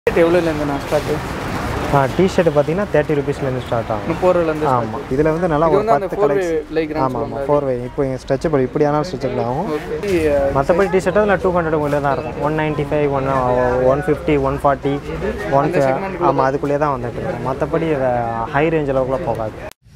எவ்வளோலேருந்து நான் start T shirt பார்த்தீங்கன்னா thirty ருபீஸ்லேருந்து ஸ்டார்ட் ஆகும் முப்பது ரூபாலேருந்து ஆமாம் இதில் வந்து நல்லா இது ஒரு வந்து அந்த பத்து ஃபோர் கலெக்ஷன் லைக் ஆமாம் ஆமாம் ஃபோர் வே இப்போ ஸ்ட்ரெச்சபிள் இப்படி ஆனாலும் ஸ்ட்ரெச்சபிள் ஆகும் ஓகே மற்றபடி டிஷர்ட் அதில் டூ ஹண்ட்ரட் உள்ளே தான் இருக்கும் one ninety five one one fifty one forty one ஆமாம் அதுக்குள்ளே தான் வந்துட்டு இருக்கும் மற்றபடி ஹை ரேஞ்ச் அளவுக்குள்ள போகாது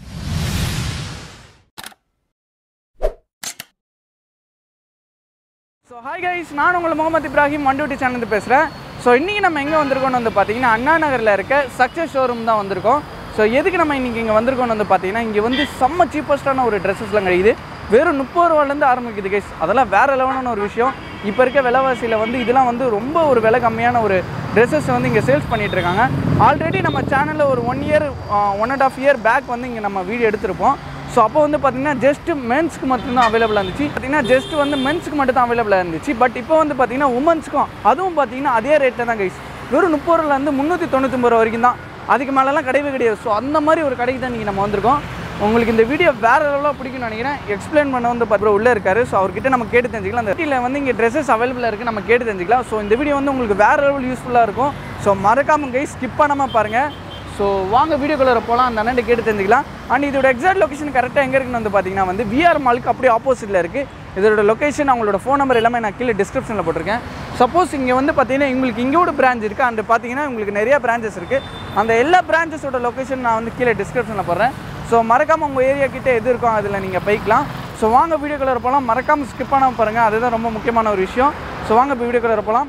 ஸோ ஹாய் கைஸ் நான் உங்கள் முகமது இப்ராஹிம் வண்டூட்டி சேனல் பேசுகிறேன் ஸோ இன்றைக்கி நம்ம எங்கே வந்திருக்கோம்னு வந்து பார்த்தீங்கன்னா அண்ணா நகரில் இருக்க சக்ஸஸ் ஷோரூம் தான் வந்திருக்கோம் ஸோ எதுக்கு நம்ம இன்றைக்கி இங்கே வந்திருக்கோம்னு வந்து பார்த்தீங்கன்னா இங்கே வந்து செம்ம சீப்பஸ்ட்டான ஒரு ட்ரெஸ்ஸஸ்லாம் கிடைக்குது வெறும் முப்பது ரூபாலேருந்து ஆரம்பிக்குது கைஸ் அதெல்லாம் வேறு லெவலான ஒரு விஷயம் இப்போ இருக்க விலைவாசியில் வந்து இதெல்லாம் வந்து ரொம்ப ஒரு விலை கம்மியான ஒரு ட்ரெஸ்ஸஸ் வந்து இங்கே சேல்ஸ் பண்ணிட்டு இருக்காங்க ஆல்ரெடி நம்ம சேனலில் ஒரு one year one and half year back வந்து இங்கே நம்ம வீடியோ எடுத்திருப்போம் ஸோ அப்போ வந்து பார்த்தீங்கன்னா ஜஸ்ட் மென்ஸ்க்கு மட்டும்தான் அவைலபிளாக இருந்துச்சு பார்த்தீங்கன்னா ஜஸ்ட் வந்து மென்ஸ்க்கு மட்டும் தான் அவைலபிளாக இருந்துச்சு பட் இப்போ வந்து பார்த்தீங்கன்னா உமன்ஸ்க்கும் அதுவும் பார்த்தீங்கன்னா அதே ரேட்டில் தான் கைஸ் வெறும் முப்பது ரூபாலேருந்து முந்நூற்றி தொண்ணூத்தொம்பது ரூபா வரைக்கும் தான் அதுக்கு மேலெலாம் கிடையவே கிடையாது ஸோ அந்த மாதிரி ஒரு கடைக்கு தான் நீங்கள் நம்ம வந்திருக்கோம் உங்களுக்கு இந்த வீடியோ வேறு லெவலாக பிடிக்கும்னு நினைக்கிறேன் எக்ஸ்பிளைன் பண்ண வந்து பார்த்து உள்ளே இருக்காரு ஸோ அவர்கிட்ட நம்ம கேட்டு தெரிஞ்சுக்கலாம் அந்த வீட்டில் வந்து இங்கே ட்ரெஸ்ஸஸ் அவைலபிளாக இருக்குது நம்ம கேட்டு தெரிஞ்சுக்கலாம் ஸோ இந்த வீடியோ வந்து உங்களுக்கு வேறு லெவல் யூஸ்ஃபுல்லாக இருக்கும் ஸோ மறக்காம கைஸ் ஸ்கிப் பண்ணாமல் பாருங்கள் ஸோ வாங்க வீடியோக்குள்ளே போகலாம் அந்த அண்ணன் கேட்டு தெரிஞ்சுக்கலாம் அண்ட் இதோட எக்ஸாக்ட் லொகேஷன் கரெக்டாக எங்கே இருக்குன்னு வந்து பார்த்தீங்கன்னா வந்து விஆர் மாலுக்கு அப்படியே ஆப்போசிட்டில் இருக்குது இதோட லொகேஷன் அவங்களோட ஃபோன் நம்பர் எல்லாமே நான் கீழே டிஸ்கிரிப்ஷனில் போட்டிருக்கேன் சப்போஸ் இங்கே வந்து பார்த்தீங்கன்னா உங்களுக்கு இங்கே ஒரு பிரான்ச் இருக்குது அண்ட் பார்த்தீங்கன்னா உங்களுக்கு நிறைய பிரான்ச்சஸ் இருக்குது அந்த எல்லா பிரான்ச்சஸோட லொகேஷன் நான் வந்து கீழே டிஸ்கிரிப்ஷனில் போடுறேன் ஸோ மறக்காமல் உங்கள் ஏரியா கிட்டே எது இருக்கோ அதில் நீங்கள் போய்க்கலாம் ஸோ வாங்க வீடியோ கலர் போகலாம் மறக்காமல் ஸ்கிப் பண்ணாமல் பாருங்கள் அதுதான் ரொம்ப முக்கியமான ஒரு விஷயம் ஸோ வாங்க இப்போ வீடியோ கலர் போகலாம்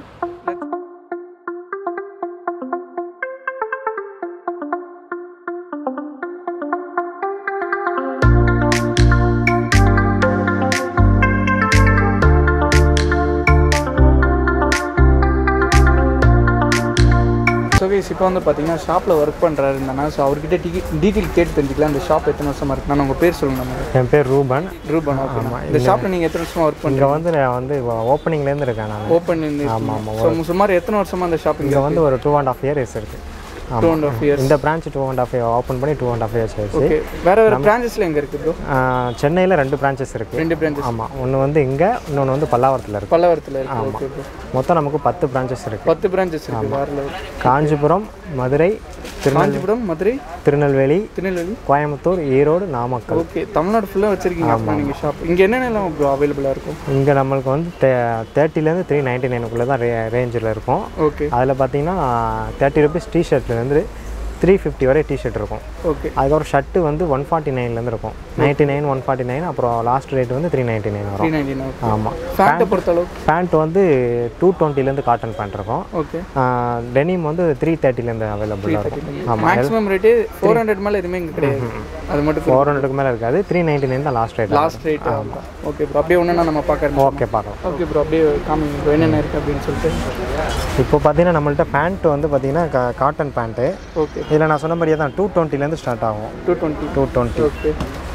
ஸோ கைஸ் இப்போ வந்து பார்த்தீங்கன்னா ஷாப்பில் ஒர்க் பண்ணுறாரு இருந்தானா ஸோ அவர்கிட்ட டி டீட்டெயில் கேட்டு தெரிஞ்சுக்கலாம் அந்த ஷாப் எத்தனை வருஷமாக இருக்கு நான் உங்கள் பேர் சொல்லுங்க நம்ம என் பேர் ரூபன் ரூபன் ஓகே இந்த ஷாப்பில் நீங்கள் எத்தனை வருஷமாக ஒர்க் இங்கே வந்து நான் வந்து ஓப்பனிங்லேருந்து இருக்கேன் நான் ஓப்பன் ஆமாம் ஆமாம் ஸோ சுமார் எத்தனை வருஷமாக அந்த ஷாப்பிங் இங்கே வந்து ஒரு டூ அண்ட் ஆஃப் இயர்ஸ் இருக்குது டூ அண்ட் ஆஃப் இயர்ஸ் இந்த branch two and half year open பண்ணி டூ அண்ட் ஆஃப் இயர்ஸ் ஆயிடுச்சு ஓகே வேறு வேறு பிரான்ச்சஸில் எங்கே இருக்குது ப்ரோ சென்னையில் ரெண்டு பிரான்ச்சஸ் இருக்குது ரெண்டு பிரான்ச்சஸ் ஆமாம் ஒன்று வந்து இங்கே இன்னொன்று வந்து பல்லாவரத்தில் இருக்குது பல்லவரத்தில் இருக்குது ஓகே ப்ரோ மொத்தம் நமக்கு பத்து பிரான்ச்சஸ் இருக்குது பத்து பிரான்ச்சஸ் இருக்குது வேறு காஞ்சிபுரம் மதுரை திரு காஞ்சிபுரம் மதுரை திருநெல்வேலி திருநெல்வேலி கோயம்புத்தூர் ஈரோடு நாமக்கல் ஓகே தமிழ்நாடு ஃபுல்லாக வச்சுருக்கீங்க அப்படின்னா நீங்கள் ஷாப் இங்கே என்னென்னலாம் ப்ரோ அவைலபிளாக இருக்கும் இங்கே நம்மளுக்கு வந்து தே தேர்ட்டிலேருந்து த்ரீ நைன்ட்டி நைனுக்குள்ளே தான் ரே ரேஞ்சில் இருக்கும் ஓகே அதில் பார்த்தீங்கன்னா தேர்ட்டி ருபீஸ் டிஷர்ட்லேருந்து த்ரீ ஃபிஃப்டி வரை டிஷர்ட் இருக்கும் ஓகே அதுக்கப்புறம் ஷர்ட்டு வந்து ஒன் ஃபார்ட்டி நைன்லேருந்து இருக்கும் ninety nine one forty nine அப்புறம் லாஸ்ட் ரேட் வந்து த்ரீ நைன்ட்டி நைன் த்ரீ வரும் நைன்டி நைன் ஆமாம் ஃபேண்ட்டை பொறுத்த அளவுக்கு பேண்ட் வந்து டூ டுவெண்ட்டிலேருந்து காட்டன் பேண்ட் இருக்கும் ஓகே டெனிம் வந்து த்ரீ தேர்ட்டிலேருந்து அவைலபிளாக இருக்கும் ஆமாம் மேக்ஸிமம் ரேட்டு ஃபோர் ஹண்ட்ரட் மேலே எதுவுமே இங்கே கிடையாது அது மட்டும் ஃபோர் ஹண்ட்ரடுக்கு மேலே இருக்காது த்ரீ நைன்ட்டி நைன் தான் last rate last rate okay bro அப்படியே ஒன்று நம்ம பார்க்குறோம் ஓகே பார்க்கலாம் ஓகே ப்ரோ அப்படியே காமிங்க ப்ரோ என்னென்ன இருக்குது அப்படின்னு சொல்லிட்டு இப்போ பார்த்தீங்கன்னா நம்மள்ட்ட பேண்ட் வந்து பார்த்தீங்கன்னா காட்டன் பேண்ட்டு ஓகே இதில் நான் சொன்ன மாதிரியே தான் டூ டுவெண்ட்டிலேருந்து ஸ்டார்ட் ஆகும் two twenty two twenty okay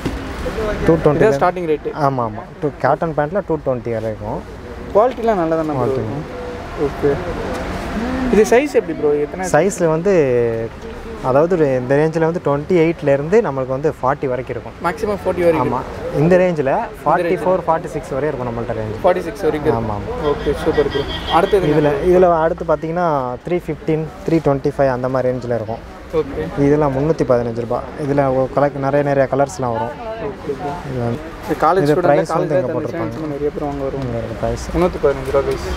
two twenty இதான் ஸ்டார்டிங் ரேட்டு ஆமாம் ஆமாம் டூ காட்டன் பேண்ட்டில் டூ டுவெண்ட்டி வரைக்கும் குவாலிட்டிலாம் நல்லா தானே ஓகே இது சைஸ் எப்படி ப்ரோ எத்தனை சைஸில் வந்து அதாவது ஒரு இந்த ரேஞ்சில் வந்து டுவெண்ட்டி எயிட்லேருந்து நம்மளுக்கு வந்து ஃபார்ட்டி வரைக்கும் இருக்கும் மேக்ஸிமம் ஃபோர்ட்டி வரைக்கும் ஆமாம் இந்த ரேஞ்சில் ஃபார்ட்டி ஃபோர் ஃபார்ட்டி சிக்ஸ் வரையும் இருக்கும் நம்மள்ட்ட ரேஞ்ச் ஃபார்ட்டி சிக்ஸ் வரைக்கும் ஆமாம் ஓகே சூப்பர் ப்ரோ அடுத்தது இதில் இதில் அடுத்து பார்த்தீங்கன்னா three fifteen three twenty five அந்த மாதிரி ரேஞ்சில் இருக்கும் ஓகே இதெல்லாம் முந்நூற்றி பதினஞ்சு ரூபாய் இதில் கலெக்ட் நிறைய நிறைய கலர்ஸ்லாம் வரும் ஓகே ப்ரோ இது வந்து இது காலேஜ் இது ஸ்டூடெண்ட் price வந்து காலேஜ் இங்க போட்டிருப்பாங்க. நிறைய பேர் வாங்க வருவாங்க ப்ரைஸ் முந்நூற்றி பதினஞ்சு ரூபா கைஸ்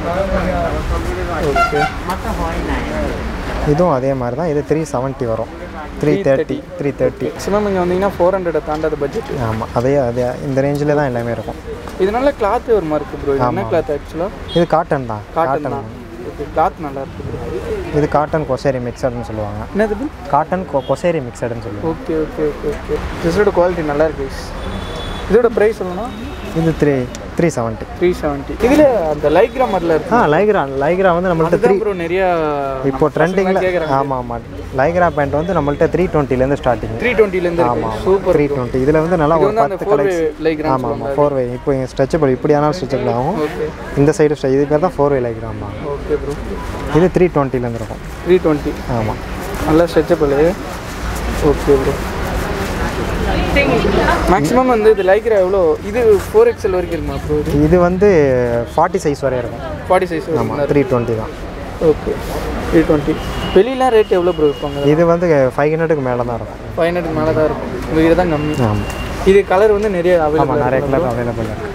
ஓகே இதுவும் அதே மாதிரி தான் இது த்ரீ செவன்ட்டி வரும் three thirty three thirty maximum இங்கே வந்தீங்கன்னா ஃபோர் ஹண்ட்ரட் தாண்டாத பட்ஜெட் ஆமாம் அதே அதே இந்த ரேஞ்சில் தான் எல்லாமே இருக்கும் இது நல்ல கிளாத் ஒரு மாதிரி இருக்கு ப்ரோ இது என்ன கிளாத் ஆக்சுவலாக இது காட்டன் தான் காட்டன் தான் ஓகே கிளாத் நல்லா இருக்கு ப்ரோ இது காட்டன் கொசேரி மிக்சடுன்னு சொல்லுவாங்க என்னது bro? காட்டன் கொ கொசேரி மிக்சடுன்னு சொல்லுவாங்க ஓகே ஓகே ஓகே ஓகே ட்ரெஸ்ஸோட குவாலிட்டி நல்லா இருக்கு guys. இதோட ப்ரைஸ் சொல்லணும் இது three three seventy three seventy இதில் அந்த லைக்ரா மாடலில் இருக்கு ஆ லைக்ரா லைக்ரா வந்து நம்மள்ட்ட த்ரீ அதுதான் ப்ரோ நிறைய இப்போ ட்ரெண்டிங்கில் கேட்குறாங்க ஆமாம் ஆமாம் லைக்ரா பேண்ட் வந்து நம்மள்ட்ட த்ரீ டுவெண்ட்டிலேருந்து ஸ்டார்டிங் த்ரீ டுவெண்ட்டிலேருந்து இருக்கு சூப்பர் த்ரீ டுவெண்ட்டி இதில் வந்து நல்லா இது ஒரு வந்து அந்த பத்து ஃபோர் வே கலெக்ஷன் லைக்ரா ஆமாம் ஆமாம் ஃபோர் வே இப்போ ஸ்ட்ரெச்சபிள் இப்படி ஆனாலும் ஸ்ட்ரெச்சபிள் ஆகும் ஓகே இந்த சைடு இது பேர் தான் ஃபோர் வே லைக்ராம்மா ஓகே ப்ரோ இது த்ரீ டுவெண்ட்டிலேருந்து இருக்கும் த்ரீ டுவெண்ட்டி ஆமாம் நல்லா ஸ்ட்ரெச்சபிள் ஓகே ப்ரோ மேக்ஸிமம் வந்து இது லைக்ரா எவ்வளோ இது ஃபோர் எக்ஸ்எல் வரைக்கும் இருக்குமா ப்ரோ இது இது வந்து ஃபார்ட்டி சைஸ் வரை இருக்கும் ஃபார்ட்டி சைஸ் ஆமாம் த்ரீ டுவெண்ட்டி தான் ஓகே த்ரீ டுவெண்ட்டி வெளியெலாம் ரேட் எவ்வளோ ப்ரோ இருப்பாங்க இது வந்து ஃபைவ் ஹண்ட்ரடுக்கு மேலே தான் இருக்கும் ஃபைவ் ஹண்ட்ரட் மேலே தான் இருக்கும் உங்ககிட்ட தான் கம்மி ஆமாம் இது கலர் வந்து நிறைய ஆமாம் அவைலபிள் நிறைய கலர் அவைலபிள் இருக்குது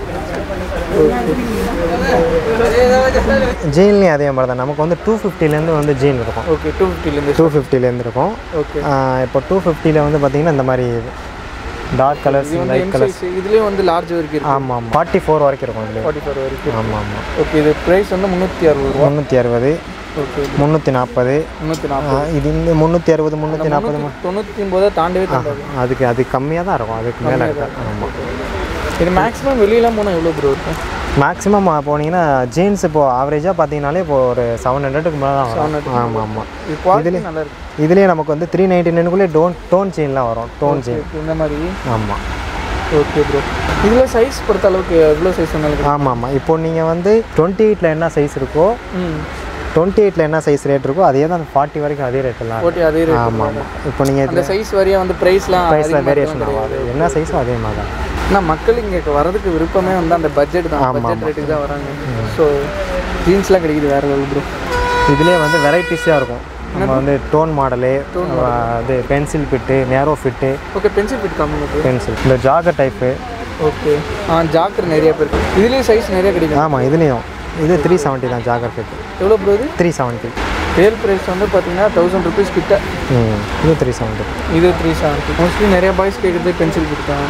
ஜீன்லேயும் அதே மாதிரி தான் நமக்கு வந்து டூ ஃபிஃப்டிலேருந்து வந்து ஜீன் இருக்கும் ஓகே டூ ஃபிஃப்டிலேருந்து டூ ஃபிஃப்டிலேருந்து இருக்கும் ஓகே ஆஹ் இப்போ டூ ஃபிஃப்டியில் வந்து பார்த்தீங்கன்னா இந்த மாதிரி டார்க் கலர்ஸ் இது வந்து லைட் எம் கலர்ஸ் சைஸ் இதுலேயும் வந்து லார்ஜ் வரைக்கும் இருக்கு ஆமாம் ஆமாம் ஃபார்ட்டி ஃபோர் வரைக்கும் இருக்கும் இதுலேயே ஃபார்ட்டி ஃபோர் வரைக்கும் ஆமாம் ஆமாம் ஓகே இது ப்ரைஸ் வந்து முந்நூற்றி அறுபது ரூபா முந்நூற்றி அறுபது ஓகே முந்நூற்றி நாற்பது முந்நூற்றி நாற்பது இது இந்த முந்நூற்றி அறுபது முந்நூற்றி நாற்பது தொண்ணூற்றி ஒம்பது தாண்டவே தாண்டாது அதுக்கு அது கம்மியாக தான் இருக்கும் அதுக்கு மேலே இருக்கும் ஆமாம் இது மேக்ஸிமம் வெளியெல்லாம் போனால் எவ்வளோ ப்ரோ இருக்கும் மேக்ஸிமம் போனீங்கன்னா ஜீன்ஸ் இப்போ ஆவரேஜாக பார்த்தீங்கனாலே இப்போ ஒரு செவன் ஹண்ட்ரடுக்கு மேலே தான் வரும் ஆமாம் ஆமாம் இது குவாலிட்டி நல்லா இருக்கு இதுலேயே நமக்கு வந்து த்ரீ நைன்டி நைனுக்குள்ளே டோன் டோன் செயின்லாம் வரும் டோன் செயின் Okay, இந்த மாதிரி ஆமாம் ஓகே ப்ரோ இதில் சைஸ் பொறுத்த அளவுக்கு எவ்வளோ சைஸ் வேணாலும் ஆமாம் ஆமாம் இப்போ நீங்கள் வந்து டுவெண்ட்டி எயிட்டில் என்ன சைஸ் இருக்கோ ம் டுவெண்ட்டி எயிட்டில் என்ன சைஸ் ரேட் இருக்கோ அதே தான் ஃபார்ட்டி வரைக்கும் அதே ரேட்டெல்லாம் ஓகே அதே ரேட் ஆமாம் ஆமாம் இப்போ நீங்கள் அந்த சைஸ் வரையா வந்து ப்ரைஸ்லாம் ப்ரைஸில் வேரியேஷன் ஆகாது என்ன சைஸோ அதே மாதிரி தான் ஆனால் மக்கள் இங்கே வரதுக்கு விருப்பமே வந்து அந்த பட்ஜெட் தான் பட்ஜெட் ரேட்டுக்கு தான் வராங்க ஸோ ஜீன்ஸ்லாம் கிடைக்குது வேற லெவல் ப்ரோ இதுலேயே வந்து வெரைட்டிஸாக இருக்கும் நம்ம வந்து டோன் மாடலு இது pencil fit narrow fit okay pencil fit கம்மி ப்ரோ பென்சில் இந்த ஜாகர் டைப்பு ஓகே ஆ ஜாக்கர் நிறைய பேர் இருக்கு இதுலேயும் சைஸ் நிறைய கிடைக்கும் ஆமாம் இதுலேயும் இது த்ரீ செவன்ட்டி தான் ஜாகர் ஃபிட் எவ்வளோ ப்ரோ இது த்ரீ செவன்ட்டி ரியல் ப்ரைஸ் வந்து பார்த்தீங்கன்னா தௌசண்ட் ருபீஸ் கிட்ட ம் இது த்ரீ செவன்ட்டி இது த்ரீ செவன்ட்டி மோஸ்ட்லி நிறைய பாய்ஸ் கேட்குறது பென்சில் ஃபிட் தான்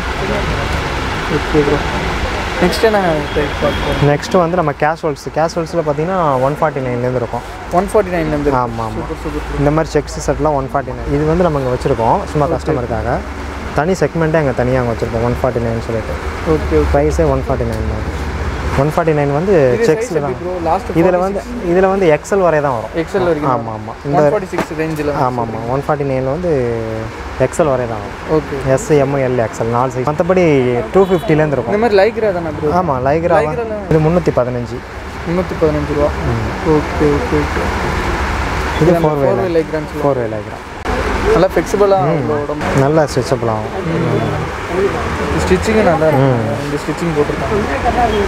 ஓகே ப்ரோ நெக்ஸ்ட் என்ன டைப் பார்ப்போம் நெக்ஸ்ட் வந்து நம்ம கேஷுவல்ஸ் கேஷுவல்ஸில் பார்த்தீங்கன்னா ஒன் ஃபார்ட்டி நைன்லேருந்து இருக்கும் ஒன் ஃபார்ட்டி நைன்லேருந்து ஆமாம் ஆமாம் சூப்பர் சூப்பர் இந்த மாதிரி செக்ஸ் செட்லாம் ஒன் ஃபார்ட்டி நைன் இது வந்து நம்ம இங்கே வச்சுருக்கோம் சும்மா கஸ்டமருக்காக தனி செக்மெண்ட்டே அங்கே தனியாக அங்கே வச்சுருக்கோம் ஒன் ஃபார்ட்டி நைன் சொல்லிட்டு ஓகே ஓகே ப்ரைஸே ஒன் ஃபார்ட்டி நைன் தான் ஒன் ஃபார்ட்டி நைன் வந்து செக்ஸில் தான் ப்ரோ லாஸ்ட் இதில் வந்து இதில் வந்து எக்ஸல் வரை தான் வரும் எக்ஸல் வரைக்கும் ஆமாம் ஆமாம் இந்த ஒன் ஃபார்ட்டி சிக்ஸ் ரேஞ்சில் ஆமாம் ஆமாம் ஒன் ஃபார்ட்டி நைனில் வந்து எக்ஸல் வரை தான் வரும் okay S M L XL நாலு சைஸ் மற்றபடி டூ ஃபிஃப்டிலேருந்து இருக்கும் இந்த மாதிரி லைக்ரா தானே ப்ரோ ஆமாம் லைக்ரா இது முந்நூற்றி பதினஞ்சு முந்நூற்றி பதினஞ்சு ரூபா ஓகே ஓகே ஓகே இது ஃபோர் வே ஃபோர் வே லைக்ரான்னு சொல்லுவாங்க ஃபோர் வே லைக்ரா நல்லா ஃப்ளெக்சிபிளாக உடம்பு நல்லா ஸ்ட்ரெச்சபிள் ஆகும் ஸ்டிச்சிங்கும் நல்லா இருக்கும் இந்த ஸ்டிச்சிங் போட்டிருக்காங்க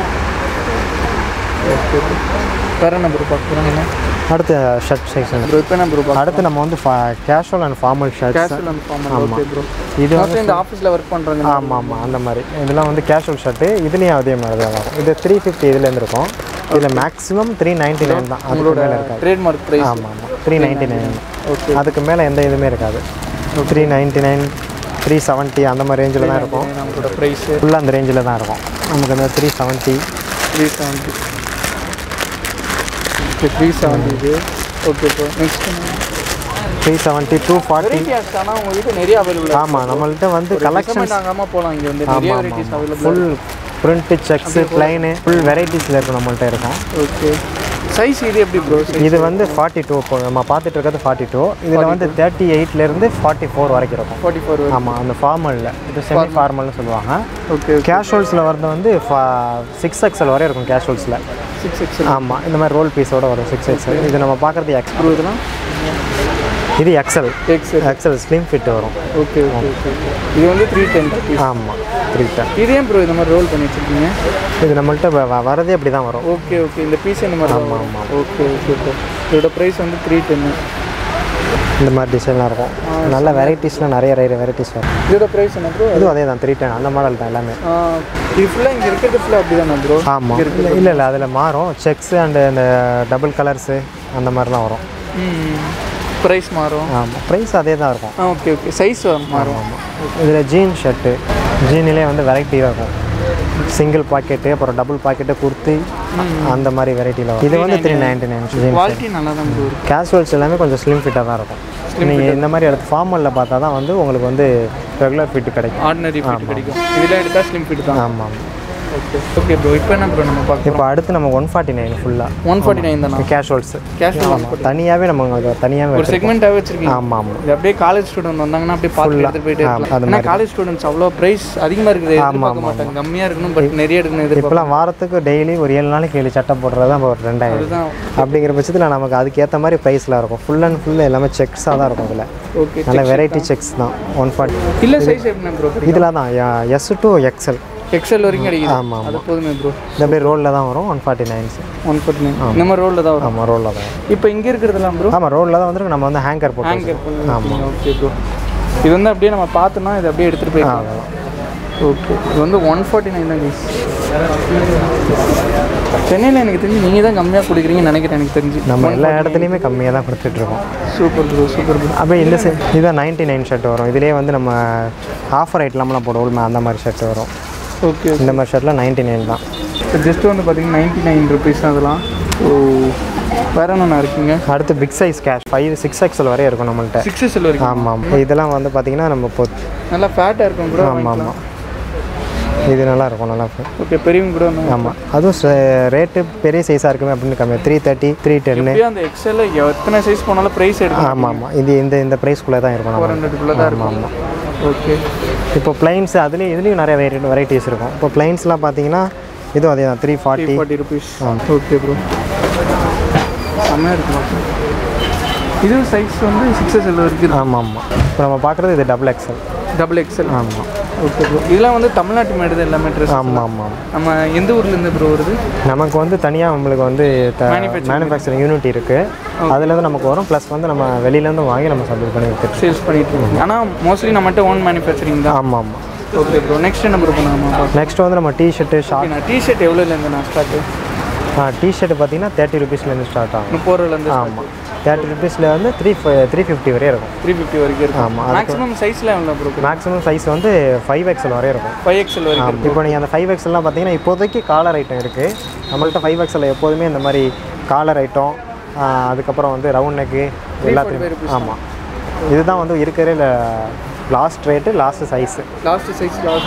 ஓகே வேறு என்ன ப்ரோ பார்க்குறாங்க அடுத்த ஷர்ட் செக்ஷன் ப்ரோ இப்போ என்ன ப்ரோ பார்க்க அடுத்து நம்ம வந்து casual and formal shirts casual and formal okay bro இது மோஸ்ட்லி இந்த ஆஃபீஸில் ஒர்க் பண்ணுறாங்க ஆமாம் ஆமாம் அந்த மாதிரி இதெல்லாம் வந்து கேஷுவல் ஷர்ட்டு இதுலேயும் அதே மாதிரி தான் வரும் இது த்ரீ ஃபிஃப்டி இதுலேருந்து இருக்கும் இதில் மேக்ஸிமம் த்ரீ நைன்ட்டி நைன் தான் அதுக்கு மேலே இருக்காது ட்ரேட்மார்க் ப்ரைஸ் ஆமாம் ஆமாம் த்ரீ நைன்ட்டி நைன் ஓகே அதுக்கு மேலே எந்த இதுவுமே இருக்காது three ninety nine three seventy அந்த மாதிரி ரேஞ்சில் தான் இருக்கும் நம்மளோட ப்ரைஸு ஃபுல்லாக அந்த ரேஞ்சில் தான் இருக்கும் நமக்கு அந்த three seventy three seventy okay three seventy இது okay bro next three seventy two forty varieties ஆனால் உங்கள் வீட்டு நிறைய அவைலபிள் ஆமாம் நம்மள்ட்ட வந்து கலெக்ஷன் கலெக்ஷன் ஆகாமல் போகலாம் இங்கே வந்து நிறைய varieties available full print checks plain full வெரைட்டிஸில் இருக்கும் நம்மள்ட்ட இருக்கும் ஓகே சைஸ் இது எப்படி ப்ரோ இது வந்து ஃபார்ட்டி டூ இப்போ நம்ம பார்த்துட்டு இருக்கிறது ஃபார்ட்டி டூ இதில் வந்து தேர்ட்டி எயிட்லேருந்து ஃபார்ட்டி ஃபோர் வரைக்கும் இருக்கும் ஃபார்ட்டி ஃபோர் ஆமாம் அந்த ஃபார்மலில் இது செமி ஃபார்மல்னு சொல்லுவாங்க ஓகே கேஷுவல்ஸில் வரது வந்து சிக்ஸ் எக்ஸல் வரை இருக்கும் கேஷுவல்ஸில் சிக்ஸ் எக்ஸ் ஆமாம் இந்த மாதிரி ரோல் பீஸோட வரும் சிக்ஸ் எக்ஸல் இது நம்ம பார்க்குறது எக்ஸ் ப்ரோ இதெல்லாம் இது XL X XL slim fit வரும் ஓகே ஓகே ஓகே இது வந்து த்ரீ டென் ருபீஸ் ஆமாம் த்ரீ டென் இது ஏன் ப்ரோ இந்த மாதிரி ரோல் பண்ணி வச்சிருக்கீங்க இது நம்மள்ட்ட வ- வ- வரதே அப்படி தான் வரும் ஓகே ஓகே இந்த பீஸ் இந்த மாதிரி ஆமாம் ஆமாம் ஓகே ஓகே ப்ரோ இதோட ப்ரைஸ் வந்து த்ரீ டென்னு இந்த மாதிரி டிசைன்லாம் இருக்கும் நல்ல வெரைட்டிஸ்லாம் நிறைய நிறைய வெரைட்டிஸ் வரும் இதோட ப்ரைஸ் என்ன ப்ரோ இதுவும் அதே தான் த்ரீ டென் அந்த மாடல் தான் எல்லாமே இது ஃபுல்லாக இங்கே இருக்கிறது ஃபுல்லாக அப்படி தானே ப்ரோ ஆமாம் இல்லை இல்லை இல்லை அதில் மாறும் செக்ஸ் அண்டு இந்த டபுள் கலர்ஸு அந்த மாதிரிலாம் வரும் ம் ப்ரைஸ் மாறும் ஆமாம் ப்ரைஸ் அதே தான் இருக்கும் ஆ ஓகே ஓகே சைஸ் மாறும் இதில் ஜீன் ஷர்ட்டு ஜீனிலே வந்து வெரைட்டியாக இருக்கும் சிங்கிள் பாக்கெட்டு அப்புறம் டபுள் பாக்கெட்டு குர்த்தி அந்த மாதிரி வெரைட்டியில் வரும் இது வந்து three ninety nine jean quality நல்லா தான் ப்ரோ இருக்கு கேஷுவல்ஸ் எல்லாமே கொஞ்சம் ஸ்லிம் ஃபிட்டாக தான் இருக்கும் நீங்கள் இந்த மாதிரி எடுத்து ஃபார்மலில் பார்த்தா தான் வந்து உங்களுக்கு வந்து ரெகுலர் ஃபிட் கிடைக்கும் ஆர்டினரி ஃபிட் கிடைக்கும் இதில் எடுத்தால் ஸ்லிம் ஃபிட் தான் ஆமாம் ஓகே ஓகே ப்ரோ இப்போ என்ன ப்ரோ நம்ம பார்க்கலாம் இப்போ அடுத்து நம்ம ஒன் ஃபார்ட்டி நைன் ஃபுல்லாக ஒன் ஃபார்ட்டி நைன் தானா கேஷுவல்ஸ் கேஷுவல் தனியாகவே நம்ம உங்களுக்கு தனியாகவே ஒரு செக்மெண்ட்டாகவே வச்சிருக்கீங்க ஆமாம் ஆமாம் இது அப்படியே காலேஜ் ஸ்டூடெண்ட் வந்தாங்கன்னா அப்படியே பார்த்து எடுத்துட்டு போயிட்டே ஆமா, இருக்கலாம் ஏன்னா காலேஜ் ஸ்டூடெண்ட்ஸ் அவ்வளோ ப்ரைஸ் அதிகமாக இருக்குது எதிர்பார்க்க மாட்டாங்க கம்மியாக இருக்கணும் பட் நிறைய எடுக்கணும் எதிர்பார்க்க இப்போலாம் வாரத்துக்கு டெய்லி ஒரு ஏழு நாளைக்கு ஏழு சட்டை போடுறது தான் ஒரு ரெண்டாயிரம் அதுதான் அப்படிங்கிற பட்சத்தில் நமக்கு அதுக்கேற்ற மாதிரி ப்ரைஸில் இருக்கும் ஃபுல் அண்ட் ஃபுல் எல்லாமே செக்ஸாக தான் இருக்கும் இதில் ஓகே நல்ல வெரைட்டி செக்ஸ் தான் ஒன் ஃபார்ட்டி இல்லை சைஸ் எப்படின்னா ப்ரோ இதில் தான் எஸ் டு எக்ஸல் எக்ஸல் வரைக்கும் கிடைக்குது ஆமாம் அது போதுமே ப்ரோ இந்த அப்படியே ரோலில் தான் வரும் one forty nines one forty nine இந்த மாதிரி ரோலில் தான் வரும் ஆமாம் ரோலில் தான் வரும் இப்போ இங்கே இருக்கிறதெல்லாம் ப்ரோ ஆமாம் ரோலில் தான் வந்துருக்கு நம்ம வந்து ஹேங்கர் போட்டு ஹேங்கர் ஆமாம் ஓகே ப்ரோ இது வந்து அப்படியே நம்ம பார்த்தோம்னா இது அப்படியே எடுத்துகிட்டு போயிடலாம் ஓகே இது வந்து ஒன் ஃபார்ட்டி நைன் தான் கைஸ் சென்னையில் எனக்கு தெரிஞ்சு நீங்கள் தான் கம்மியாக கொடுக்குறீங்கன்னு நினைக்கிறேன் எனக்கு தெரிஞ்சு நம்ம எல்லா இடத்துலையுமே கம்மியாக தான் கொடுத்துட்ருக்கோம் சூப்பர் ப்ரோ சூப்பர் ப்ரோ அப்படியே இந்த செ இதுதான் நைன்ட்டி நைன் ஷர்ட் வரும் இதுலேயே வந்து நம்ம ஆஃபர் ஐட்டம்லாம் போடுவோம் அந்த மாதிரி ஷர்ட் வரும் ஓகே இந்த மாதிரி ஷர்ட்லாம் நைன்ட்டி நைன் தான் ஜஸ்ட் வந்து பார்த்தீங்கன்னா நைன்ட்டி நைன் ருபீஸ் அதெல்லாம் ஓ வேற என்னென்ன இருக்குங்க அடுத்து பிக் சைஸ் கேஷ் ஃபைவ் சிக்ஸ் எக்ஸல் வரையும் இருக்கும் நம்மள்ட்ட சிக்ஸ் எஸ்எல் வரைக்கும் ஆமாம் இதெல்லாம் வந்து பார்த்தீங்கன்னா நம்ம இப்போ நல்லா ஃபேட்டாக இருக்கும் ப்ரோ ஆமாம் ஆமாம் இது நல்லா இருக்கும் நல்லா இருக்கும் ஓகே பெரியவங்க கூட ஒன்று ஆமாம் அதுவும் ரேட்டு பெரிய சைஸாக இருக்குமே அப்படின்னு கம்மி த்ரீ தேர்ட்டி த்ரீ டென்னு எப்படியும் அந்த எக்ஸல்ல எத்தனை சைஸ் போனாலும் ப்ரைஸ் எடுக்கும் ஆமாம் ஆமாம் இது இந்த இந்த ப்ரைஸ்க்குள்ளே தான் இருக்கும் ஃபோர் நம்ம ஹண்ட்ரட்குள்ளே தான் இருக்கும் ஓகே இப்போ பிளைன்ஸ் அதுலேயும் இதுலேயும் நிறைய வெரைட்டி வெரைட்டிஸ் இருக்கும் இப்போ பிளைன்ஸ்லாம் பார்த்தீங்கன்னா இதுவும் அதே தான் three forty forty rupees okay bro செம்மையாக இருக்கு இது சைஸ் வந்து சிக்ஸ் எஸ்எல் வரைக்கும் இருக்கு ஆமாம் ஆமாம் இப்போ நம்ம பார்க்குறது இது டபுள் எக்ஸல் டபுள் எக்ஸல் ஆமாம் ஓகே ப்ரோ இதெல்லாம் வந்து தமிழ்நாட்டு மேடு எல்லாமே ட்ரெஸ் ஆமாம் ஆமாம் நம்ம எந்த ஊர்லேருந்து ப்ரோ வருது நமக்கு வந்து தனியாக நம்மளுக்கு வந்து மேனுஃபேக்சரிங் யூனிட் இருக்குது அதுலேருந்து நமக்கு வரும் ப்ளஸ் வந்து நம்ம வெளியிலேருந்து வாங்கி நம்ம சப்மிட் பண்ணி வித்துட்டு சேல்ஸ் பண்ணிட்டு இருக்கோம் ஆனால் மோஸ்ட்லி நம்மகிட்ட ஓன் மேனுஃபேக்சரிங் தான் ஆமாம் ஆமாம் ஓகே ப்ரோ நெக்ஸ்ட் என்ன ப்ரோ பண்ணுவோம் நெக்ஸ்ட் வந்து நம்ம டிஷர்ட்டு ஷார்ட் நான் டிஷர்ட் எவ்வளோலேருந்து நான் ஸ்டார்ட்டு டிஷர்ட் பார்த்தீங்கன்னா தேர்ட்டி ருபீஸ்லேருந்து ஸ்டார்ட் ஆகும் முப்பது ரூபாலேருந்து ஆமாம் தேர்ட்டி ருபீஸில் வந்து த்ரீ த்ரீ ஃபிஃப்டி வரையும் இருக்கும் த்ரீ ஃபிஃப்டி வரைக்கும் இருக்கும் ஆமாம் மேக்ஸிமம் சைஸில் எவ்வளோ ப்ரோ மேக்ஸிமம் சைஸ் வந்து ஃபைவ் எக்ஸல் வரையும் இருக்கும் ஃபைவ் எக்ஸல் வரைக்கும் ஆமாம் இப்போ நீங்கள் அந்த ஃபைவ் எக்ஸ்எல்லாம் பார்த்தீங்கன்னா இப்போதைக்கு காலர் ஐட்டம் இருக்குது நம்மள்ட்ட ஃபைவ் எக்ஸில் எப்போதுமே இந்த மாதிரி காலர் ஐட்டம் அதுக்கப்புறம் வந்து ரவுண்ட் நெக்கு எல்லாத்தையும் ஆமாம் இதுதான் வந்து இருக்கிற last rate last size last size last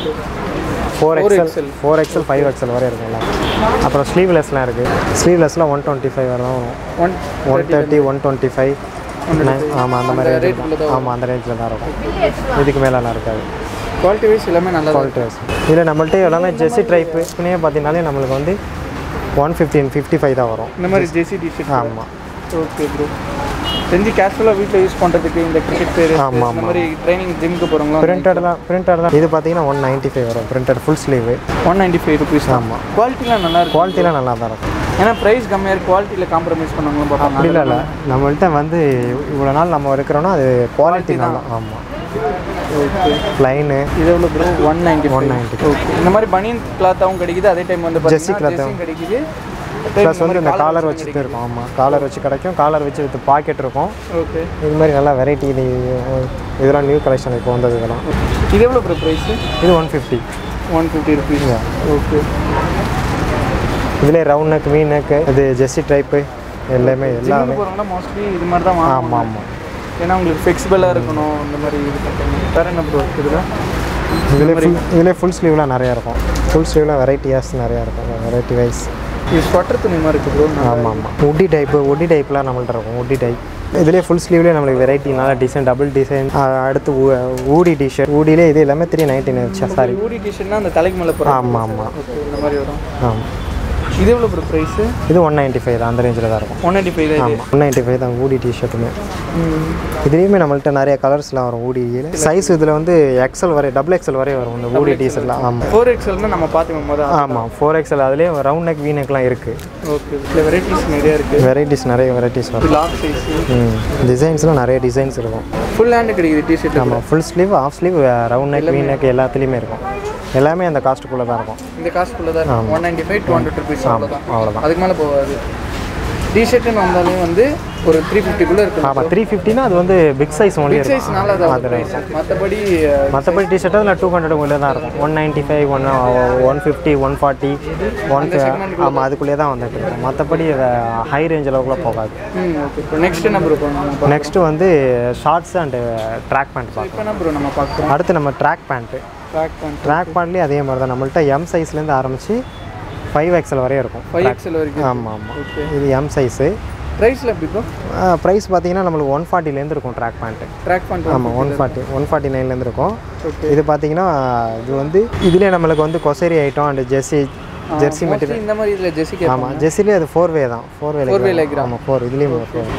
four XL four XL five XL வரை இருக்கும் எல்லாம் அப்புறம் ஸ்லீவ்லெஸ்லாம் இருக்குது ஸ்லீவ்லெஸ்லாம் ஒன் டுவெண்ட்டி ஃபைவ் வரை தான் வரும் one one thirty one twenty five ஆமாம் அந்த மாதிரி range தான். ஆமாம் அந்த ரேஞ்சில் தான் இருக்கும் இதுக்கு மேலெலாம் இருக்காது குவாலிட்டி வைஸ் எல்லாமே நல்லா தான் குவாலிட்டி வைஸ் இதில் நம்மள்ட்ட எல்லாமே ஜெர்சி டைப்பு இப்படியே பார்த்தீங்கன்னாலே நம்மளுக்கு வந்து ஒன் ஃபிஃப்டின் ஃபிஃப்டி ஃபைவ் தான் வரும் இந்த மாதிரி ஜெர்சி டிஷர்ட் ஆமாம் ஓகே ப்ரோ செஞ்சு கேஷுவலாக வீட்டில் யூஸ் பண்ணுறதுக்கு இந்த கிரிக்கெட் பிளேயர் ஆமா, இந்த மாதிரி ட்ரைனிங் ஜிம்க்கு போகிறவங்களா பிரிண்டட் தான் பிரிண்டட் தான் இது பார்த்தீங்கன்னா ஒன் நைன்ட்டி ஃபைவ் வரும் printed full sleeve one ninety five rupees ஆமாம் குவாலிட்டிலாம் நல்லா இருக்கும் குவாலிட்டிலாம் நல்லா தான் இருக்கும் ஏன்னா ப்ரைஸ் கம்மியாக இருக்குது குவாலிட்டியில் காம்ப்ரமைஸ் பண்ணவங்களும் பார்ப்பாங்க அப்படி இல்லை இல்லை நம்மள்ட்ட வந்து இவ்வளோ நாள் நம்ம இருக்கிறோன்னா அது குவாலிட்டி நல்லா ஆமாம் ஓகே லைனு இது எவ்வளோ bro one ninety one ninety okay இந்த மாதிரி பனியன் கிளாத்தாகவும் கிடைக்குது அதே டைம் வந்து Jersey cloth ஜெர்சியும் கிடைக்குது ப்ளஸ் வந்து இந்த காலர் வச்சுட்டு இருக்கும் ஆமாம் காலர் வச்சு கிடைக்கும் காலர் வச்சு வித் பாக்கெட் இருக்கும் ஓகே இது மாதிரி நல்லா வெரைட்டி இது இதெல்லாம் நியூ கலெக்ஷன் இப்போ வந்தது இதெல்லாம் இது எவ்வளோ ப்ரோ ப்ரைஸு இது one fifty one fifty rupees okay இதுலேயே ரவுண்ட் நெக் மீன் நெக்கு இது ஜெர்சி டைப்பு எல்லாமே எல்லாமே ஜிம்முக்கு போகிறவங்களா மோஸ்ட்லி இது மாதிரி தான் வாங்குவாங்க ஆமாம் ஆமாம் ஏன்னா உங்களுக்கு ஃபிளெக்சிபிளாக இருக்கணும் இந்த மாதிரி இது பண்ணுறாங்க வேறு என்ன ப்ரோ இருக்குதுல இதில் ஃபுல் இதில் ஃபுல் ஸ்லீவ்லாம் நிறையா இருக்கும் ஃபுல் ஸ்லீவ்லாம் வெரைட்டியாஸ் நிறையா இருக்கும் வெரைட்டி வைஸ் இது ஸ்வெட்டர் துணி மாதிரி இருக்குது ப்ரோ ஆமாம் ஆமாம் உட்டி டைப்பு உட்டி டைப்லாம் நம்மள்ட்ட இருக்கும் உட்டி டைப் இதுலேயே ஃபுல் ஸ்லீவ்லேயே நம்மளுக்கு வெரைட்டி நல்லா டிசைன் டபுள் டிசைன் அடுத்து ஊ- ஊடி டிஷர்ட் ஊடிலே இது எல்லாமே three ninety nine sorry Ooty டிஷர்ட்னா அந்த தலைக்கு மேலே போகிறோம் ஆமாம் ஆமாம் ஓகே இந்த மாதிரி வரும் ஆமாம் இது எவ்வளோ ப்ரோ ப்ரைஸு இது ஒன் நைன்ட்டி ஃபைவ் தான் அந்த ரேஞ்சில் தான் இருக்கும் ஒன் எயிட்டி ஃபைவ் தான் இது ஆமாம் ஒன் நைன்ட்டி ஃபைவ் தான் ஊடி டிஷர்ட்டுமே ம். இதுலேயுமே நம்மள்ட்ட நிறைய கலர்ஸ்லாம் வரும் ஊடியில் சைஸ் இதில் வந்து எக்ஸல் வரை டபுள் எக்ஸல் வரை வரும் இந்த ஊடி டிஷர்ட்லாம் ஆமாம் ஃபோர் எக்ஸ்எல்னா நம்ம பார்த்துக்கோம் போது ஆமாம் ஃபோர் எக்ஸல் அதுலேயே ரவுண்ட் நெக் வீ நெக்லாம் இருக்குது ஓகே இதில் வெரைட்டிஸ் நிறைய இருக்குது வெரைட்டிஸ் நிறைய வெரைட்டிஸ் வரும் லாக் சைஸ் ம் டிசைன்ஸ்லாம் நிறைய டிசைன்ஸ் இருக்கும் ஃபுல் ஹேண்டு கிடைக்குது டிஷர்ட் ஆமாம் full sleeve off sleeve round neck V neck எல்லாத்துலேயுமே இருக்கும் எல்லாமே அந்த காஸ்ட்டுக்குள்ளே தான் இருக்கும் இந்த காசுக்குள்ளே தான் இருக்கும் one ninety five two hundred rupees அவ்வளோதான் அவ்வளோதான் அதுக்கு மேலே போகாது டிஷர்ட்டுன்னு வந்தாலே வந்து ஒரு த்ரீ ஃபிஃப்டிக்குள்ளே இருக்கும் ஆமாம் த்ரீ ஃபிஃப்டினா அது வந்து பிக் சைஸ் ஒன்லி சைஸ் இருக்கும் நல்லா தான் ப்ரைஸ் மற்றபடி மற்றபடி டிஷர்ட் அதில் டூ ஹண்ட்ரட் உள்ளே தான் இருக்கும் one ninety five one one fifty one forty one ஆமாம் அதுக்குள்ளே தான் வந்துட்டு இருக்கும் மற்றபடி ஹை ரேஞ்ச் அளவுக்குள்ள போகாது ம் ஓகே இப்போ நெக்ஸ்ட் என்ன ப்ரோ பண்ணணும் நெக்ஸ்ட்டு வந்து ஷார்ட்ஸ் அண்டு ட்ராக் பேண்ட் பார்க்கலாம் இப்போ என்ன ப்ரோ நம்ம பார்க்குறோம் அடுத்து நம்ம ட்ராக் பேண்ட்டு ட்ராக் பண்ண ட்ராக் பேண்ட்லேயும் அதே மாதிரி தான் நம்மள்ட்ட எம் சைஸ்லேருந்து ஆரம்பித்து ஃபைவ் எக்ஸல் வரையும் இருக்கும் ஃபைவ் எக்ஸ்எல் வரைக்கும் ஆமாம் ஆமாம் ஓகே இது எம் சைஸு ப்ரைஸில் எப்படி ப்ரோ ப்ரைஸ் பார்த்தீங்கன்னா நம்மளுக்கு ஒன் ஃபார்ட்டிலேருந்து இருக்கும் ட்ராக் பேண்ட்டு ட்ராக் பண்ணிட்டு ஆமாம் ஒன் ஃபார்ட்டி ஒன் ஃபார்ட்டி நைன்லேருந்து இருக்கும் ஓகே இது பார்த்தீங்கன்னா இது வந்து இதுலேயே நம்மளுக்கு வந்து hosiery item and jersey jersey material mostly இந்த மாதிரி இதில் ஜெசிக்கு ஆமாம் ஜெர்சிலே அது ஃபோர் வே தான் four way Four way leg ஆமாம் ஃபோர் இதுலேயும் ஃபோர்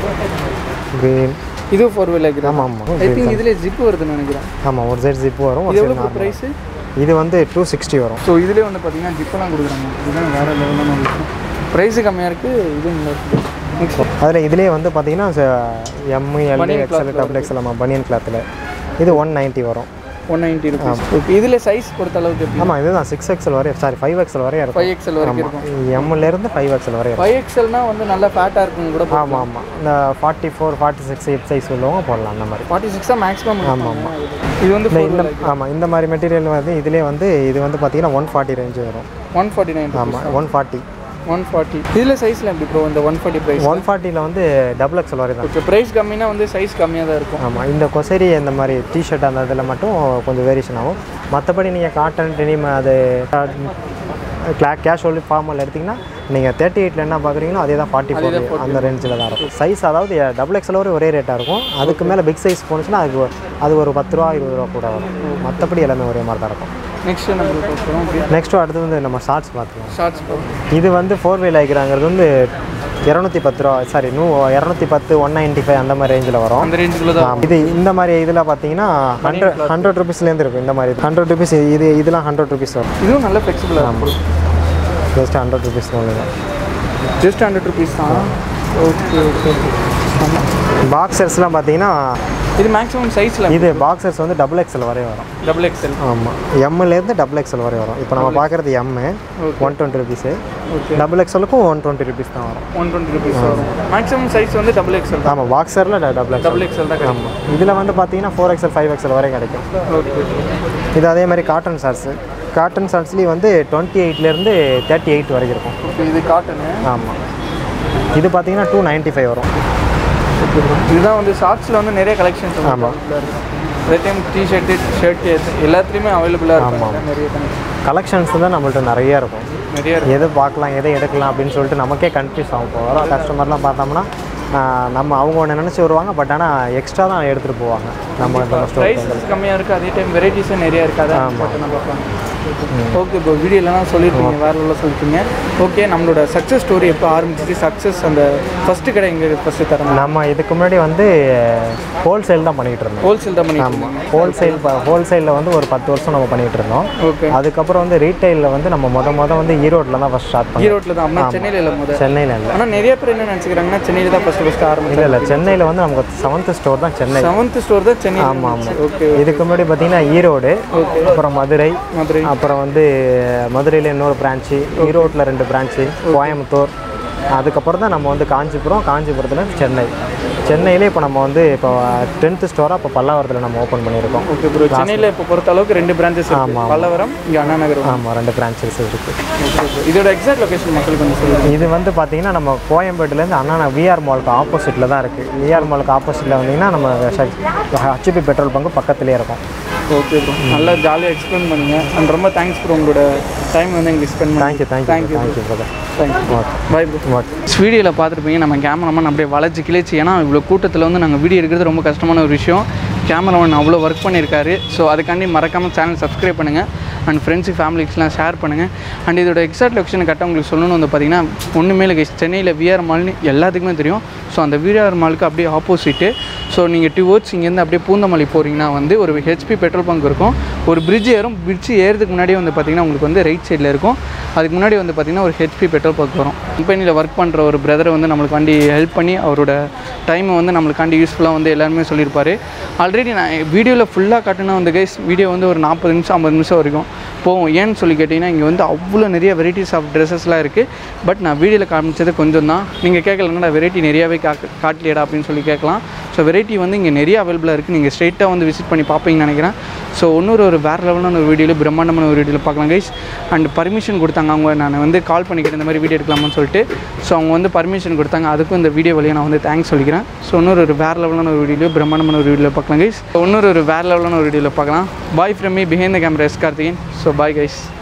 க்ரீன் இது ஃபோர் வீல் ஆகிடும் ஆமாம் ஆமாம் ஐ திங்க் இதில் ஜிப் வருதுன்னு நினைக்கிறேன் ஆமாம் ஒரு சைடு ஜிப்பு வரும் ஒரு இது சைடு எவ்வளோ ப்ரைஸு இது வந்து டூ சிக்ஸ்டி வரும் ஸோ இதுலேயே வந்து பார்த்தீங்கன்னா ஜிப்பெல்லாம் கொடுக்குறாங்க இதுதான் வேறு லெவலான ஒரு விஷயம் ப்ரைஸு கம்மியாக இருக்குது இது நல்லா இருக்குது நெக்ஸ்ட் அதில் இதுலேயே வந்து பார்த்தீங்கன்னா M L Banian XL double XL ஆமாம் பனியன் கிளாத்தில் இது ஒன் நைன்ட்டி வரும் ஒன் நைன்ட்டி ருபீஸ் ஓகே இதில் சைஸ் பொறுத்த அளவுக்கு எப்படி ஆமாம் இதுதான் சிக்ஸ் எக்ஸ்எல் வரையும் சாரி ஃபைவ் எக்ஸ்எல் வரையும் இருக்கும் ஃபைவ் எக்ஸல் வரைக்கும் இருக்கும் எம்லேருந்து ஃபைவ் எக்ஸ்எல் வரையும் இருக்கும் ஃபைவ் எக்ஸல்னா வந்து நல்லா ஃபேட்டாக இருக்கும் கூட ஆமாம் ஆமாம் இந்த forty four forty six hip size உள்ளவங்க போடலாம் அந்த மாதிரி ஃபார்ட்டி சிக்ஸாக மேக்ஸிமம் ஆமாம், இது வந்து இந்த இந்த ஆமாம் இந்த மாதிரி மெட்டீரியல் வந்து இதுலேயே வந்து இது வந்து பார்த்தீங்கன்னா ஒன் ஃபார்ட்டி ரேஞ்சு வரும் ஒன் ஃபார்ட்டி நைன் ஆமாம் ஒன் ஃபார்ட்டி ஒன் ஃபார்ட்டி இதில் சைஸில் எப்படி ப்ரோ இந்த ஒன் ஃபார்ட்டி ப்ரைஸ் ஒன் ஃபார்ட்டியில் வந்து டபுள் எக்ஸ்எல் வரை தான் ஓகே ப்ரைஸ் கம்மினா வந்து சைஸ் கம்மியாக தான் இருக்கும் ஆமாம் இந்த கொசரி இந்த மாதிரி டிஷர்ட் அந்த இதில் மட்டும் கொஞ்சம் வேரியேஷன் ஆகும் மற்றபடி நீங்கள் காட்டன் டெனிம் அது கிளா கேஷுவல் ஃபார்மல் எடுத்திங்கன்னா நீங்கள் தேர்ட்டி எயிட்டில் என்ன பார்க்குறீங்களோ அதே தான் ஃபார்ட்டி ஃபோர் அந்த ரேஞ்சில் தான் இருக்கும் சைஸ் அதாவது டபுள் எக்ஸ்எல் வரை ஒரே ரேட்டாக இருக்கும் அதுக்கு மேலே பிக் சைஸ் போணுச்சுன்னா அதுக்கு ஒரு- அது ஒரு பத்து ரூபா இருபது ரூபா கூட வரும் மற்றபடி எல்லாமே ஒரே மாதிரி தான் இருக்கும் நெக்ஸ்ட் நம்ம பார்க்குறோம் நெக்ஸ்ட்டு அடுத்து வந்து நம்ம ஷார்ட்ஸ் பார்த்துக்கலாம் ஷார்ட்ஸ் இது வந்து ஃபோர் வீல் ஆகிக்கிறாங்கிறது வந்து இரநூத்தி பத்து ரூபா சாரி நூ இரநூத்தி பத்து ஒன் நைன்ட்டி ஃபைவ் அந்த மாதிரி ரேஞ்சில் வரும் அந்த ரேஞ்சுக்குள்ள தான் ஆமா. இது இந்த மாதிரி இதில் பார்த்தீங்கன்னா ஹண்ட்ரட் ஹண்ட்ரட் ருபீஸ்லேருந்து இருக்கும் இந்த மாதிரி ஹண்ட்ரட் ருபீஸ் இது இதெல்லாம் ஹண்ட்ரட் ருபீஸ் வரும் இதுவும் நல்ல ஃப்ளெக்சிபிளாக இருக்கும் ஜஸ்ட் ஹண்ட்ரட் ருபீஸ் ஒன்று ஜஸ்ட் ஹண்ட்ரட் ருபீஸ் தான் ஓகே ஓகே ஆமாம் பாக்ஸர்ஸ்லாம் பார்த்தீங்கன்னா இது மேக்ஸிமம் சைஸில் இது பாக்ஸர்ஸ் வந்து டபுள் எக்ஸல் வரை வரும் டபுள் எக்ஸ்எல் ஆமாம் எம்லேருந்து டபுள் எக்ஸல் வரை வரும் இப்போ நம்ம பார்க்குறது M one twenty rupees double எக்ஸலுக்கும் ஒன் டுவெண்ட்டி ருபீஸ் தான் வரும் ஒன் டுவெண்ட்டி ருபீஸ் வரும் மேக்ஸிமம் சைஸ் வந்து டபுள் எக்ஸ்எல் தான் ஆமாம் பாக்ஸரில் டபுள் எக்ஸல் டபுள் எக்ஸ்எல் தான் கிடைக்கும் ஆமாம் இதில் வந்து பார்த்தீங்கன்னா ஃபோர் எக்ஸல் ஃபைவ் எக்ஸல் வரை கிடைக்கும் ஓகே இது அதே மாதிரி காட்டன் ஷார்ட்ஸு காட்டன் ஷார்ட்ஸ்லேயும் வந்து டுவெண்ட்டி எயிட்லேருந்து தேர்ட்டி எயிட் வரைக்கும் இருக்கும் ஓகே இது காட்டனு ஆமாம் இது பார்த்தீங்கன்னா டூ நைன்ட்டி ஃபைவ் வரும் இதுதான் வந்து ஷார்ட்ஸில் வந்து நிறைய கலெக்ஷன்ஸ் ஆமாம். அதே டைம் டிஷர்ட்டு ஷர்ட் எல்லாத்துலேயுமே அவைலபிளாக இருக்கும் ஆமாம். நிறைய கணக்கு கலெக்ஷன்ஸ் தான் நம்மள்ட்ட நிறைய இருக்கும் நிறைய இருக்கு எது பார்க்கலாம் எதை எடுக்கலாம் அப்படின்னு சொல்லிட்டு நமக்கே கன்ஃபியூஸ் ஆகும் இப்போ வர கஸ்டமர்லாம் பார்த்தோம்னா ஆஹ், நம்ம அவங்க ஒன்று நினச்சி வருவாங்க பட் ஆனால் எக்ஸ்ட்ரா தான் எடுத்துகிட்டு போவாங்க நம்ம நம்ம ஸ்டோர் ப்ரைஸஸ் கம்மியாக இருக்குது அதே டைம் வெரைட்டிஸும் நிறைய இருக்குது அதை போட்டு நம்ம பார்க்கலாம் ஓகே ப்ரோ வீடியோலாம் சொல்லியிருக்கீங்க வேறு உள்ள சொல்லிட்டீங்க ஓகே நம்மளோட சக்ஸஸ் ஸ்டோரி எப்போ ஆரம்பிச்சிச்சு சக்ஸஸ் அந்த ஃபஸ்ட்டு கடை எங்கே ஃபஸ்ட்டு தரணும் நம்ம இதுக்கு முன்னாடி வந்து ஹோல்சேல் தான் பண்ணிகிட்டு இருந்தோம் ஹோல்சேல் தான் பண்ணி ஆமாம் ஹோல்சேல் ஹோல்சேலில் வந்து ஒரு பத்து வருஷம் நம்ம பண்ணிகிட்டு இருந்தோம் ஓகே அதுக்கப்புறம் வந்து ரீட்டைலில் வந்து நம்ம முத முத வந்து ஈரோட்டில் தான் ஃபஸ்ட் ஸ்டார்ட் பண்ணோம் ஈரோட்டில் தான் அப்படின்னா சென்னையில் இல்லை முதல் சென்னையில் இல்லை ஆனால் நிறைய பேர் என்ன நினச்சிக்கிறாங்கன்னா சென்னையில் தான் ஃபஸ்ட்டு ஃபஸ்ட்டு இல்லை ஆரம்பிச்சு இல்லை சென்னையில் வந்து நமக்கு செவன்த் ஸ்டோர் தான் சென்னை செவன்த் ஸ்டோர் தான் சென்னை ஆமாம் ஆமாம் ஓகே இதுக்கு முன்னாடி பார்த்தீங்கன்னா ஈரோடு அப்புறம் மதுரை மதுரை அப்புறம் வந்து மதுரையில் இன்னொரு பிரான்ச்சு ஈரோட்டில் ரெண்டு பிரான்ச்சு கோயம்புத்தூர் அதுக்கப்புறம் தான் நம்ம வந்து காஞ்சிபுரம் காஞ்சிபுரத்தில் சென்னை சென்னையிலே இப்போ நம்ம வந்து இப்போ டென்த்து ஸ்டோராக இப்போ பல்லாவரத்தில் நம்ம ஓப்பன் பண்ணியிருக்கோம் ஓகே ப்ரோ சென்னையில் இப்போ பொறுத்த அளவுக்கு ரெண்டு பிரான்ச்சஸ் இருக்கு பல்லவரம் இங்கே அண்ணா நகர் ஆமாம் ரெண்டு பிரான்ச்சஸ் இருக்குது ஓகே ப்ரோ இதோட எக்ஸாக்ட் லொகேஷன் மக்களுக்கு கொஞ்சம் சொல்லுங்கள் இது வந்து பார்த்தீங்கன்னா நம்ம கோயம்பேட்டிலேருந்து அண்ணா விஆர் மாலுக்கு ஆப்போசிட்டில் தான் இருக்குது விஆர் மாலுக்கு ஆப்போசிட்டில் வந்தீங்கன்னா நம்ம ஹச்பி பெட்ரோல் பங்கு பக்கத்துலேயே இருக்கும் ஓகே ப்ரோ நல்லா ஜாலியாக எக்ஸ்பிளைன் பண்ணுங்க அண்ட் ரொம்ப தேங்க்ஸ் ப்ரோ உங்களோட டைம் வந்து எங்களுக்கு ஸ்பெண்ட் பண்ணி thank you thank you thank you brother thank you okay bye bro okay வீடியோவில் பார்த்துருப்பீங்க நம்ம கேமராமேன் அப்படியே வளைச்சு கிழிச்சு ஏன்னா இவ்வளோ கூட்டத்தில் வந்து நாங்கள் வீடியோ எடுக்கிறது ரொம்ப கஷ்டமான ஒரு விஷயம் கேமராமேன் அவ்வளோ ஒர்க் பண்ணியிருக்காரு ஸோ அதுக்காண்டி மறக்காமல் சேனல் சப்ஸ்கிரைப் பண்ணுங்கள் அண்ட் ஃப்ரெண்ட்ஸு ஃபேமிலிஸ்லாம் ஷேர் பண்ணுங்கள் அண்ட் இதோட எக்ஸாக்ட் லொக்கேஷன் கரெக்டாக உங்களுக்கு சொல்லணும்னு வந்து பார்த்தீங்கன்னா ஒன்றுமே இல்லை guys. சென்னையில் விஆர் மால்னு எல்லாத்துக்குமே தெரியும் ஸோ அந்த விஆர் மாலுக்கு அப்படியே ஆப்போசிட்டு ஸோ நீங்கள் டுவோர்ட்ஸ் இங்கேருந்து அப்படியே பூந்தமல்லி போகிறீங்கன்னா வந்து ஒரு ஹெச்பி பெட்ரோல் பங்க் இருக்கும் ஒரு பிரிட்ஜ் ஏறும் பிரிட்ஜ் ஏறதுக்கு முன்னாடியே வந்து பார்த்தீங்கன்னா உங்களுக்கு வந்து ரைட் சைடில் இருக்கும் அதுக்கு முன்னாடி வந்து பார்த்தீங்கன்னா ஒரு ஹெச்பி பெட்ரோல் பங்க் வரும் கம்பெனியில் ஒர்க் பண்ணுற ஒரு பிரதர் வந்து நம்மளுக்காண்டி ஹெல்ப் பண்ணி அவரோட டைமை வந்து நம்மளுக்காண்டி யூஸ்ஃபுல்லாக வந்து எல்லாருமே சொல்லியிருப்பாரு ஆல்ரெடி நான் வீடியோவில் ஃபுல்லாக காட்டினா வந்து கைஸ் வீடியோ வந்து ஒரு நாற்பது நிமிஷம் ஐம்பது நிமிஷம் வரைக்கும் போகும் ஏன்னு சொல்லி கேட்டிங்கன்னா இங்கே வந்து அவ்வளோ நிறைய வெரைட்டிஸ் ஆஃப் ட்ரெஸ்ஸஸ்லாம் இருக்குது பட் நான் வீடியோவில் காமிச்சது கொஞ்சம் தான் நீங்கள் கேட்கலன்னா வெரைட்டி நிறையாவே காட்டு காட்டலையடா அப்படின்னு சொல்லி கேட்கலாம் ஸோ வெரைட்டி வந்து இங்கே நிறைய அவைலபிளாக இருக்குது நீங்கள் ஸ்ட்ரெயிட்டாக வந்து விசிட் பண்ணி பார்ப்பீங்கன்னு நினைக்கிறேன் ஸோ இன்னொரு ஒரு வேறு லெவலான ஒரு வீடியோவில் பிரம்மாண்டமான ஒரு வீடியோவில் பார்க்கலாம் கைஸ் அண்ட் பர்மிஷன் கொடுத்தாங்க அவங்க நான் வந்து கால் பண்ணிக்கிட்டு இந்த மாதிரி வீடியோ எடுக்கலாமான்னு சொல்லிட்டு ஸோ அவங்க வந்து பர்மிஷன் கொடுத்தாங்க அதுக்கும் இந்த வீடியோ வழியாக நான் வந்து தேங்க்ஸ் சொல்லிக்கிறேன் ஸோ இன்னொரு ஒரு வேறு லெவலான ஒரு வீடியோ பிரம்மாண்டமான ஒரு வீடியோவில் பார்க்கலாம் கைஸ் இன்னொரு ஒரு வேறு லெவலான ஒரு வீடியோவில் பார்க்கலாம் bye from me behind the camera S Karthikeyan so bye guys